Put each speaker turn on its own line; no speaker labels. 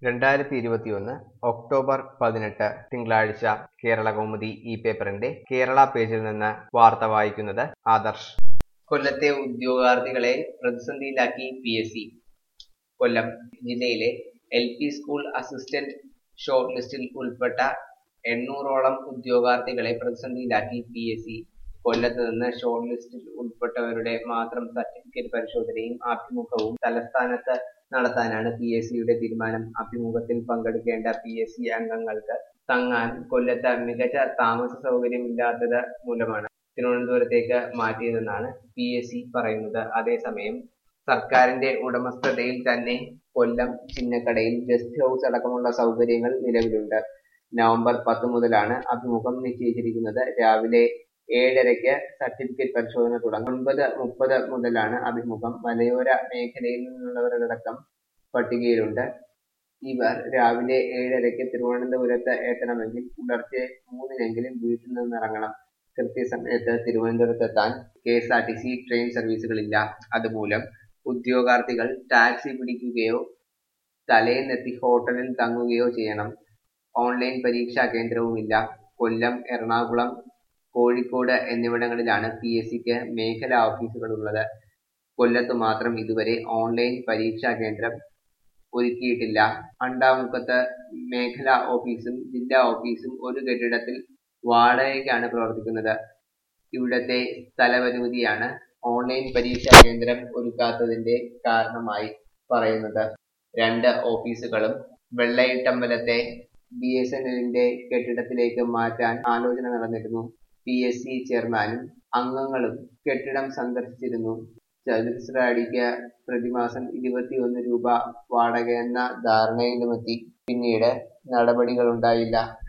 രണ്ടായിരത്തി ഇരുപത്തിയൊന്ന് ഒക്ടോബർ പതിനെട്ട് തിങ്കളാഴ്ച കേരള കൗമുദി ഈ പേപ്പറിന്റെ കേരള പേജിൽ നിന്ന് വാർത്ത വായിക്കുന്നത് ആദർശ് കൊല്ലത്തെ ഉദ്യോഗാർത്ഥികളെ പ്രതിസന്ധിയിലാക്കി പി എസ് സി കൊല്ലം ജില്ലയിലെ L P school assistant short ലിസ്റ്റിൽ ഉൾപ്പെട്ട എണ്ണൂറോളം ഉദ്യോഗാർത്ഥികളെ പ്രതിസന്ധിയിലാക്കി പി എസ് സി കൊല്ലത്ത് നിന്ന് ഷോർട്ട് ലിസ്റ്റിൽ ഉൾപ്പെട്ടവരുടെ മാത്രം സർട്ടിഫിക്കറ്റ് പരിശോധനയും അഭിമുഖവും തലസ്ഥാനത്ത് നടത്താനാണ് പി എസ് സിയുടെ തീരുമാനം അഭിമുഖത്തിൽ പങ്കെടുക്കേണ്ട പി എസ് സി അംഗങ്ങൾക്ക് തങ്ങാൻ കൊല്ലത്ത് മികച്ച താമസ സൗകര്യമില്ലാത്തത് മൂലമാണ് തിരുവനന്തപുരത്തേക്ക് മാറ്റിയതെന്നാണ് പി എസ് സി പറയുന്നത് അതേസമയം സർക്കാരിന്റെ ഉടമസ്ഥതയിൽ തന്നെ കൊല്ലം ചിന്നക്കടയിൽ ഗസ്റ്റ് ഹൗസ് അടക്കമുള്ള സൗകര്യങ്ങൾ നിലവിലുണ്ട് നവംബർ പത്ത് മുതലാണ് അഭിമുഖം നിശ്ചയിച്ചിരിക്കുന്നത് രാവിലെ ഏഴരയ്ക്ക് സർട്ടിഫിക്കറ്റ് പരിശോധന തുടങ്ങും ഒൻപത് മുപ്പത് മുതലാണ് അഭിമുഖം മലയോര മേഖലയിൽ നിന്നുള്ളവരടക്കം പട്ടികയിലുണ്ട് ഇവർ രാവിലെ ഏഴരയ്ക്ക് തിരുവനന്തപുരത്ത് എത്തണമെങ്കിൽ പുലർച്ചെ മൂന്നിനെങ്കിലും വീട്ടിൽ നിന്നിറങ്ങണം കൃത്യസമയത്ത് തിരുവനന്തപുരത്തെത്താൻ K S R T C train സർവീസുകളില്ല അതുമൂലം ഉദ്യോഗാർത്ഥികൾ ടാക്സി പിടിക്കുകയോ തലേന്നെത്തി ഹോട്ടലിൽ തങ്ങുകയോ ചെയ്യണം ഓൺലൈൻ പരീക്ഷാ കേന്ദ്രവുമില്ല കൊല്ലം എറണാകുളം കോഴിക്കോട് എന്നിവിടങ്ങളിലാണ് പി എസ് സിക്ക് മേഖലാ ഓഫീസുകളുള്ളത് കൊല്ലത്ത് മാത്രം ഇതുവരെ ഓൺലൈൻ പരീക്ഷാ കേന്ദ്രം ഒരുക്കിയിട്ടില്ല അണ്ടാമുക്കത്ത് മേഖലാ ഓഫീസും ജില്ലാ ഓഫീസും ഒരു കെട്ടിടത്തിൽ വാടകയ്ക്കാണ് പ്രവർത്തിക്കുന്നത് ഇവിടത്തെ സ്ഥലപരിമിതിയാണ് ഓൺലൈൻ പരീക്ഷാ കേന്ദ്രം ഒരുക്കാത്തതിന്റെ കാരണമായി പറയുന്നത് രണ്ട് ഓഫീസുകളും വെള്ളയിട്ടമ്പലത്തെ ബി എസ് എൻ എല്ലിന്റെ കെട്ടിടത്തിലേക്ക് മാറ്റാൻ ആലോചന നടന്നിരുന്നു പി എസ് സി ചെയർമാനും അംഗങ്ങളും കെട്ടിടം സന്ദർശിച്ചിരുന്നു ചതുരശ്ര അടിക്ക് പ്രതിമാസം ഇരുപത്തിയൊന്ന് രൂപ വാടകയെന്ന ധാരണയിലുമെത്തി പിന്നീട് നടപടികളുണ്ടായില്ല